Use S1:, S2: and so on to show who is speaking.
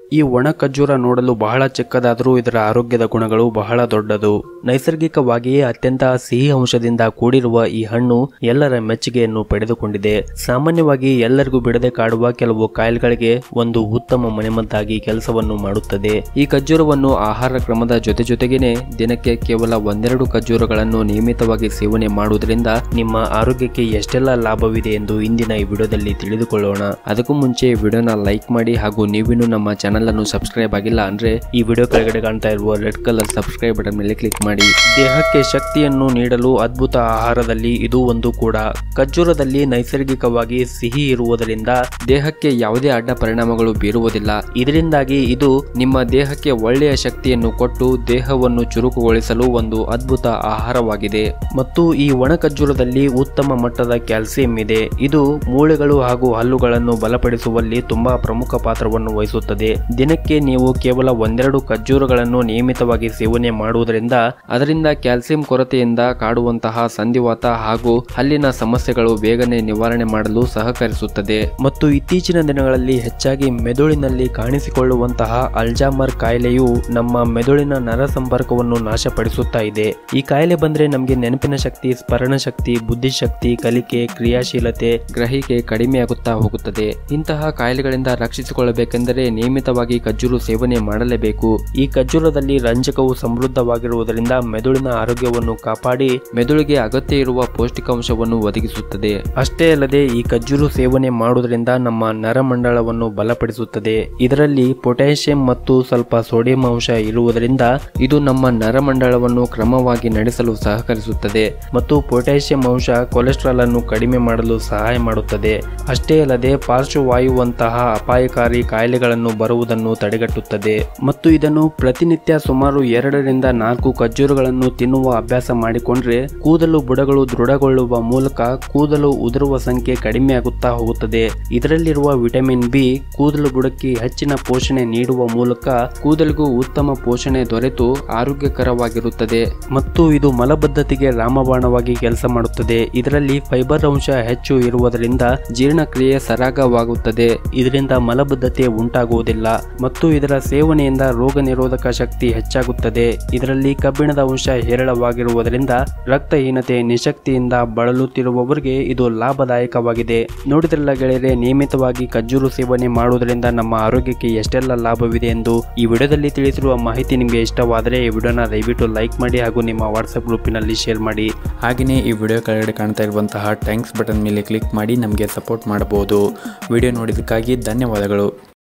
S1: ಈ ಒಣ ಖರ್ಜೂರ ನೋಡಲು ಬಹಳ ಚಿಕ್ಕದಾದರೂ ಇದರ ಆರೋಗ್ಯದ ಗುಣಗಳು ಬಹಳ ದೊಡ್ಡದು ನೈಸರ್ಗಿಕವಾಗಿಯೇ ಅತ್ಯಂತ ಸಿಹಿ ಅಂಶದಿಂದ ಕೂಡಿರುವ ಈ ಹಣ್ಣು ಎಲ್ಲರ ಮೆಚ್ಚುಗೆಯನ್ನು ಪಡೆದುಕೊಂಡಿದೆ ಸಾಮಾನ್ಯವಾಗಿ ಎಲ್ಲರಿಗೂ ಬಿಡದೆ ಕಾಡುವ ಕೆಲವು ಕಾಯಿಲೆಗಳಿಗೆ ಒಂದು ಉತ್ತಮ ಮನೆಮದ್ದಾಗಿ ಕೆಲಸವನ್ನು ಮಾಡುತ್ತದೆ ಈ ಖರ್ಜೂರವನ್ನು ಆಹಾರ ಕ್ರಮದ ಜೊತೆ ಜೊತೆಗೇನೆ ದಿನಕ್ಕೆ ಕೇವಲ ಒಂದೆರಡು ಖರ್ಜೂರಗಳನ್ನು ನಿಯಮಿತವಾಗಿ ಸೇವನೆ ಮಾಡುವುದರಿಂದ ನಿಮ್ಮ ಆರೋಗ್ಯಕ್ಕೆ ಎಷ್ಟೆಲ್ಲ ಲಾಭವಿದೆ ಎಂದು ಇಂದಿನ ಈ ವಿಡಿಯೋದಲ್ಲಿ ತಿಳಿದುಕೊಳ್ಳೋಣ ಅದಕ್ಕೂ ಮುಂಚೆ ವಿಡಿಯೋನ ಲೈಕ್ ಮಾಡಿ ಹಾಗೂ ನೀವಿನ್ನೂ ನಮ್ಮ ಚಾನೆಲ್ ಅನ್ನು ಸಬ್ಸ್ಕ್ರೈಬ್ ಆಗಿಲ್ಲ ಅಂದ್ರೆ ಈ ವಿಡಿಯೋ ಕೆಳಗಡೆ ಕಾಣ್ತಾ ಇರುವ ರೆಡ್ ಕಲರ್ ಸಬ್ಸ್ಕ್ರೈಬ್ ಬಟನ್ ಮೇಲೆ ಕ್ಲಿಕ್ ಮಾಡಿ ದೇಹಕ್ಕೆ ಶಕ್ತಿಯನ್ನು ನೀಡಲು ಅದ್ಭುತ ಆಹಾರದಲ್ಲಿ ಇದು ಒಂದು ಕೂಡ ಖರ್ಜೂರದಲ್ಲಿ ನೈಸರ್ಗಿಕವಾಗಿ ಸಿಹಿ ಇರುವುದರಿಂದ ದೇಹಕ್ಕೆ ಯಾವುದೇ ಅಡ್ಡ ಪರಿಣಾಮಗಳು ಬೀರುವುದಿಲ್ಲ ಇದರಿಂದಾಗಿ ಇದು ನಿಮ್ಮ ದೇಹಕ್ಕೆ ಒಳ್ಳೆಯ ಶಕ್ತಿಯನ್ನು ಕೊಟ್ಟು ದೇಹವನ್ನು ಚುರುಕುಗೊಳಿಸಲು ಒಂದು ಅದ್ಭುತ ಆಹಾರವಾಗಿದೆ ಮತ್ತು ಈ ಒಣ ಖರ್ಜೂರದಲ್ಲಿ ಉತ್ತಮ ಮಟ್ಟದ ಕ್ಯಾಲ್ಸಿಯಂ ಇದೆ ಇದು ಮೂಳೆಗಳು ಹಾಗೂ ಹಲ್ಲುಗಳನ್ನು ಬಲಪಡಿಸುವಲ್ಲಿ ತುಂಬಾ ಪ್ರಮುಖ ಪಾತ್ರವನ್ನು ವಹಿಸುತ್ತದೆ ದಿನಕ್ಕೆ ನೀವು ಕೇವಲ ಒಂದೆರಡು ಖರ್ಜೂರಗಳನ್ನು ನಿಯಮಿತವಾಗಿ ಸೇವನೆ ಮಾಡುವುದರಿಂದ ಅದರಿಂದ ಕ್ಯಾಲ್ಸಿಯಂ ಕೊರತೆಯಿಂದ ಕಾಡುವಂತಹ ಸಂಧಿವಾತ ಹಾಗೂ ಹಲ್ಲಿನ ಸಮಸ್ಯೆಗಳು ಬೇಗನೆ ನಿವಾರಣೆ ಮಾಡಲು ಸಹಕರಿಸುತ್ತದೆ ಮತ್ತು ಇತ್ತೀಚಿನ ದಿನಗಳಲ್ಲಿ ಹೆಚ್ಚಾಗಿ ಮೆದುಳಿನಲ್ಲಿ ಕಾಣಿಸಿಕೊಳ್ಳುವಂತಹ ಅಲ್ಜಾಮರ್ ಕಾಯಿಲೆಯು ನಮ್ಮ ಮೆದುಳಿನ ನರ ಸಂಪರ್ಕವನ್ನು ನಾಶಪಡಿಸುತ್ತಾ ಇದೆ ಈ ಕಾಯಿಲೆ ಬಂದ್ರೆ ನಮಗೆ ನೆನಪಿನ ಶಕ್ತಿ ಸ್ಮರಣ ಶಕ್ತಿ ಬುದ್ಧಿಶಕ್ತಿ ಕಲಿಕೆ ಕ್ರಿಯಾಶೀಲತೆ ಗ್ರಹಿಕೆ ಕಡಿಮೆಯಾಗುತ್ತಾ ಹೋಗುತ್ತದೆ ಇಂತಹ ಕಾಯಿಲೆಗಳಿಂದ ರಕ್ಷಿಸಿಕೊಳ್ಳಬೇಕೆಂದರೆ ನಿಯಮಿತವಾಗಿ ಖರ್ಜೂರು ಸೇವನೆ ಮಾಡಲೇಬೇಕು ಈ ಖರ್ಜೂರದಲ್ಲಿ ರಂಜಕವು ಸಮೃದ್ಧವಾಗಿರುವುದರಿಂದ ಮೆದುಳಿನ ಆರೋಗ್ಯವನ್ನು ಕಾಪಾಡಿ ಮೆದುಳಿಗೆ ಅಗತ್ಯ ಇರುವ ಪೌಷ್ಟಿಕಾಂಶವನ್ನು ಒದಗಿಸುತ್ತದೆ ಅಷ್ಟೇ ಅಲ್ಲದೆ ಈ ಖರ್ಜೂರು ಸೇವನೆ ಮಾಡುವುದರಿಂದ ನಮ್ಮ ನರಮಂಡಲವನ್ನು ಬಲಪಡಿಸುತ್ತದೆ ಇದರಲ್ಲಿ ಪೊಟ್ಯಾಷಿಯಂ ಮತ್ತು ಸ್ವಲ್ಪ ಸೋಡಿಯಂ ಅಂಶ ಇರುವುದರಿಂದ ಇದು ನಮ್ಮ ನರಮಂಡಲವನ್ನು ಕ್ರಮವಾಗಿ ನಡೆಸಲು ಸಹಕರಿಸುತ್ತದೆ ಮತ್ತು ಪೊಟ್ಯಾಷಿಯಂ ಅಂಶ ಕೊಲೆಸ್ಟ್ರಾಲ್ ಅನ್ನು ಕಡಿಮೆ ಮಾಡಲು ಸಹಾಯ ಮಾಡುತ್ತದೆ ಅಷ್ಟೇ ಅಲ್ಲದೆ ಪಾರ್ಶ್ವವಾಯುವಂತಹ ಅಪಾಯಕಾರಿ ಕಾಯಿಲೆಗಳನ್ನು ಬರುವುದನ್ನು ತಡೆಗಟ್ಟುತ್ತದೆ ಮತ್ತು ಇದನ್ನು ಪ್ರತಿನಿತ್ಯ ಸುಮಾರು ಎರಡರಿಂದ ನಾಲ್ಕು ಖರ್ಜೂರಗಳನ್ನು ತಿನ್ನುವ ಅಭ್ಯಾಸ ಮಾಡಿಕೊಂಡ್ರೆ ಕೂದಲು ಬುಡಗಳು ದೃಢಗೊಳ್ಳುವ ಮೂಲಕ ಕೂದಲು ಉದುರುವ ಸಂಖ್ಯೆ ಕಡಿಮೆಯಾಗುತ್ತಾ ಹೋಗುತ್ತದೆ ಇದರಲ್ಲಿರುವ ವಿಟಮಿನ್ ಬಿ ಕೂದಲು ಬುಡಕ್ಕೆ ಹೆಚ್ಚಿನ ಪೋಷಣೆ ನೀಡುವ ಮೂಲಕ ಕೂದಲಿಗೂ ಉತ್ತಮ ಪೋಷಣೆ ದೊರೆತು ಆರೋಗ್ಯಕರವಾಗಿರುತ್ತದೆ ಮತ್ತು ಇದು ಮಲಬದ್ಧತೆಗೆ ರಾಮಬಾಣವಾಗಿ ಕೆಲಸ ಮಾಡುತ್ತದೆ ಇದರಲ್ಲಿ ಫೈಬರ್ ಅಂಶ ಹೆಚ್ಚು ಇರುವುದರಿಂದ ಜೀರ್ಣಕ್ರಿಯೆ ಸರಾಗವಾಗುತ್ತದೆ ಇದರಿಂದ ಮಲಬದ್ಧತೆ ಉಂಟಾಗುವುದಿಲ್ಲ ಮತ್ತು ಇದರ ಸೇವನೆಯಿಂದ ರೋಗ ನಿರೋಧಕ ಶಕ್ತಿ ಹೆಚ್ಚಾಗುತ್ತದೆ ಇದರಲ್ಲಿ ಕಬ್ಬಿಣದ ಅಂಶ ಹೇರಳವಾಗಿರುವುದರಿಂದ ರಕ್ತಹೀನತೆ ನಿಶಕ್ತಿಯಿಂದ ಬಳಲುತ್ತಿರುವವರಿಗೆ ಇದು ಲಾಭದಾಯಕವಾಗಿದೆ ನೋಡಿದ್ರಲ್ಲ ಗೆಳೆಯರೆ ನಿಯಮಿತವಾಗಿ ಖರ್ಜೂರು ಸೇವನೆ ಮಾಡುವುದರಿಂದ ನಮ್ಮ ಆರೋಗ್ಯಕ್ಕೆ ಎಷ್ಟೆಲ್ಲ ಲಾಭವಿದೆ ಎಂದು ಈ ವಿಡಿಯೋದಲ್ಲಿ ತಿಳಿಸಿರುವ ಮಾಹಿತಿ ನಿಮಗೆ ಇಷ್ಟವಾದರೆ ಈ ವಿಡಿಯೋನ ದಯವಿಟ್ಟು ಲೈಕ್ ಮಾಡಿ ಹಾಗೂ ನಿಮ್ಮ ವಾಟ್ಸಪ್ ಗ್ರೂಪಿನಲ್ಲಿ ಶೇರ್ ಮಾಡಿ
S2: ಹಾಗೆಯೇ ಈ ವಿಡಿಯೋ ಕೆಳಗಡೆ ಕಾಣ್ತಾ ಇರುವಂತಹ ಥ್ಯಾಂಕ್ಸ್ ಬಟನ್ ಮೇಲೆ ಕ್ಲಿಕ್ ಮಾಡಿ ನಮಗೆ ಸಪೋರ್ಟ್ ಮಾಡಬಹುದು ವಿಡಿಯೋ ನೋಡಿದ್ದಕ್ಕಾಗಿ ಧನ್ಯವಾದಗಳು